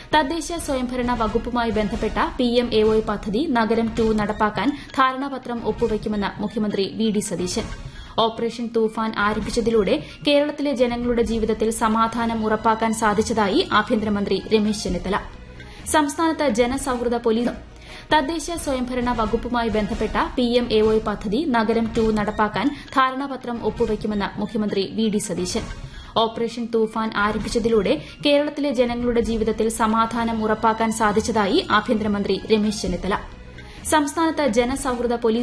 തദ്ദേശ സ്വയംഭരണ വകുപ്പുമായി ബന്ധപ്പെട്ട പിഎം എ വൈ പദ്ധതി നഗരം ടു നടപ്പാക്കാൻ ധാരണാപത്രം ഒപ്പുവയ്ക്കുമെന്ന് മുഖ്യമന്ത്രി V D Satheesan operation Toofan ആരംഭിച്ചതിലൂടെ കേരളത്തിലെ ജനങ്ങളുടെ ജീവിതത്തിൽ സമാധാനം ഉറപ്പാക്കാൻ സാധിച്ചതായി ആഭ്യന്തരമന്ത്രി രമേശ് ചെന്നിത്തല സംസ്ഥാനത്ത് ജനസൌഹൃദ പോലീസ് തദ്ദേശ സ്വയംഭരണ വകുപ്പുമായി ബന്ധപ്പെട്ട പിഎം എ വൈ പദ്ധതി നഗരം ടു നടപ്പാക്കാൻ ധാരണാപത്രം ഒപ്പുവയ്ക്കുമെന്ന് മുഖ്യമന്ത്രി V D Satheesan operation Toofan ആരംഭിച്ചതിലൂടെ കേരളത്തിലെ ജനങ്ങളുടെ ജീവിതത്തിൽ സമാധാനം ഉറപ്പാക്കാൻ സാധിച്ചതായി ആഭ്യന്തരമന്ത്രി രമേശ് ചെന്നിത്തല സംസ്ഥാനത്ത് ജനസൌഹൃദ പോലീസ്